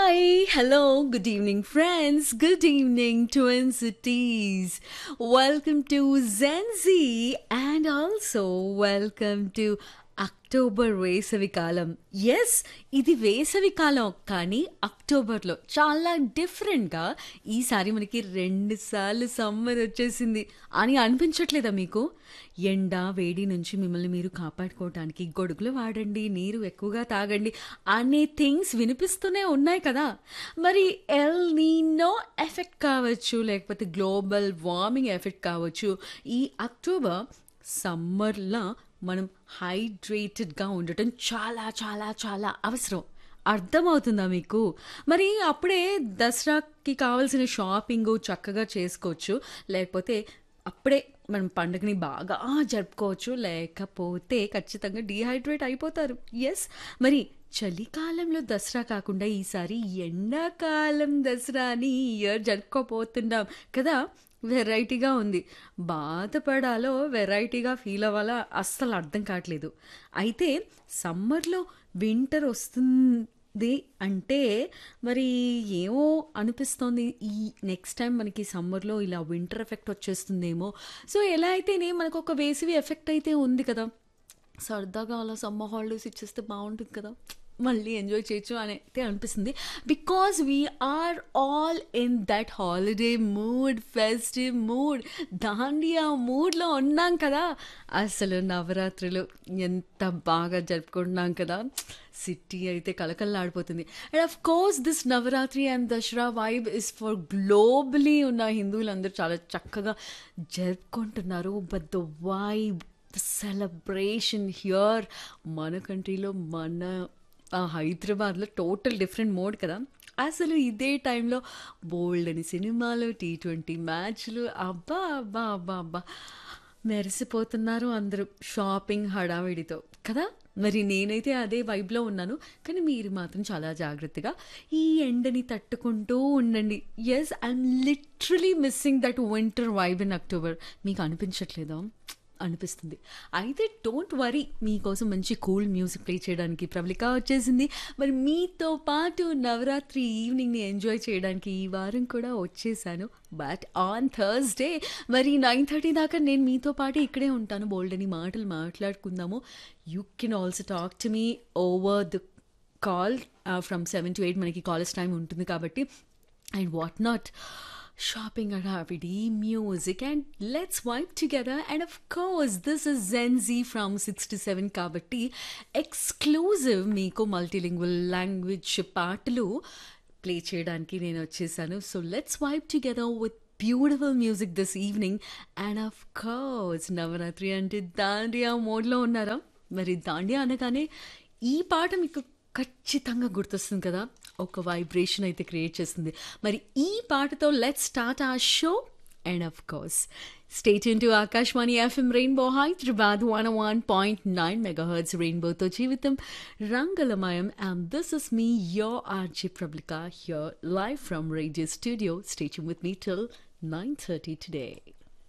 Hi, hello, good evening, friends. Good evening, Twin Cities. Welcome to Zenzi and also welcome to October వేసవి కాలం yes ఇది వేసవి కాలం కానీ అక్టోబర్లో చాలా డిఫరెంట్గా ఈసారి మనకి రెండు సార్లు సమ్మర్ వచ్చేసింది అని అనిపించట్లేదా మీకు ఎండ వేడి నుంచి మిమ్మల్ని మీరు కాపాడుకోవటానికి గొడుగులు వాడండి నీరు ఎక్కువగా తాగండి అనే థింగ్స్ వినిపిస్తూనే ఉన్నాయి కదా మరి ఎల్ నీనో ఎఫెక్ట్ కావచ్చు లేకపోతే గ్లోబల్ వార్మింగ్ ఎఫెక్ట్ కావచ్చు ఈ అక్టోబర్ సమ్మర్లో మనం హైడ్రేటెడ్గా ఉండటం చాలా చాలా చాలా అవసరం అర్థమవుతుందా మీకు మరి అప్పుడే దసరాకి కావాల్సిన షాపింగ్ చక్కగా చేసుకోవచ్చు లేకపోతే అప్పుడే మనం పండుగని బాగా జరుపుకోవచ్చు లేకపోతే ఖచ్చితంగా డీహైడ్రేట్ అయిపోతారు ఎస్ మరి చలికాలంలో దసరా కాకుండా ఈసారి ఎండాకాలం దసరా అని ఈ ఇయర్ జరుపుకోపోతున్నాం కదా వెరైటీగా ఉంది బాధపడాలో వెరైటీగా ఫీల్ అవ్వాలా అస్సలు అర్థం కావట్లేదు అయితే సమ్మర్లో వింటర్ వస్తుంది అంటే మరి ఏమో అనిపిస్తోంది ఈ నెక్స్ట్ టైం మనకి సమ్మర్లో ఇలా వింటర్ ఎఫెక్ట్ వచ్చేస్తుందేమో సో ఎలా అయితేనే మనకు ఒక వేసవి ఎఫెక్ట్ అయితే ఉంది కదా సరదాగా అలా సమ్మర్ హాలిడేస్ ఇచ్చేస్తే బాగుంటుంది కదా మళ్ళీ ఎంజాయ్ చేయొచ్చు అని అయితే అనిపిస్తుంది because we are all in that holiday mood festive mood Dandiya మూడ్లో ఉన్నాం కదా అసలు నవరాత్రులు ఎంత బాగా జరుపుకుంటున్నాం కదా సిటీ అయితే కలకల్లాడిపోతుంది and of course this Navratri and Dasara vibe is for globally ఉన్న హిందువులందరూ చాలా చక్కగా జరుపుకుంటున్నారు but the vibe the celebration here మన కంట్రీలో మన హైదరాబాద్లో టోటల్ డిఫరెంట్ మోడ్ కదా అసలు ఇదే టైంలో బోల్డ్ అని సినిమాలు టీ ట్వంటీ మ్యాచ్లు అబ్బా అబ్బా అబ్బా అబ్బా మెరిసిపోతున్నారు అందరూ షాపింగ్ హడావిడితో కదా మరి నేనైతే అదే వైబ్లో ఉన్నాను కానీ మీరు మాత్రం చాలా జాగ్రత్తగా ఈ ఎండని తట్టుకుంటూ ఉండండి yes I'm literally missing that winter vibe in October మీకు అనిపించట్లేదా అనిపిస్తుంది అయితే డోంట్ వరీ మీకోసం మంచి కూల్ మ్యూజిక్ ప్లే చేయడానికి ప్రబలిక వచ్చేసింది మరి మీతో పాటు నవరాత్రి ఈవినింగ్ని ఎంజాయ్ చేయడానికి ఈ వారం కూడా వచ్చేసాను బట్ ఆన్ థర్స్డే మరి నైన్ థర్టీ దాకా నేను మీతో పాటు ఇక్కడే ఉంటాను బోల్డ్ అని మాటలు మాట్లాడుకుందాము you can also talk to me over the call from seven to eight మనకి కాలేజ్ టైం ఉంటుంది కాబట్టి and what not shopping hadaavidi, music, and let's vibe together. And of course, this is Zen Z from 67 Kabatti, exclusive మీకు multilingual language పాటలు play చేయడానికి నేను వచ్చేసాను so let's vibe together with beautiful music this evening and of course Navratri అంటే దాండియా మోడ్లో ఉన్నారా మరి దాండియా అనగానే ఈ పాట మీకు ఖచ్చితంగా గుర్తొస్తుంది కదా ఒక వైబ్రేషన్ అయితే క్రియేట్ చేస్తుంది మరి ఈ పాటతో let start a show and of course stay ఇన్ to Akashvani FM rainbow Hyderabad one one point nine megahertz రెయిన్బోతో జీవితం రంగలమయం and this is me your RJ Prablika here live from radio studio station with me till nine thirty today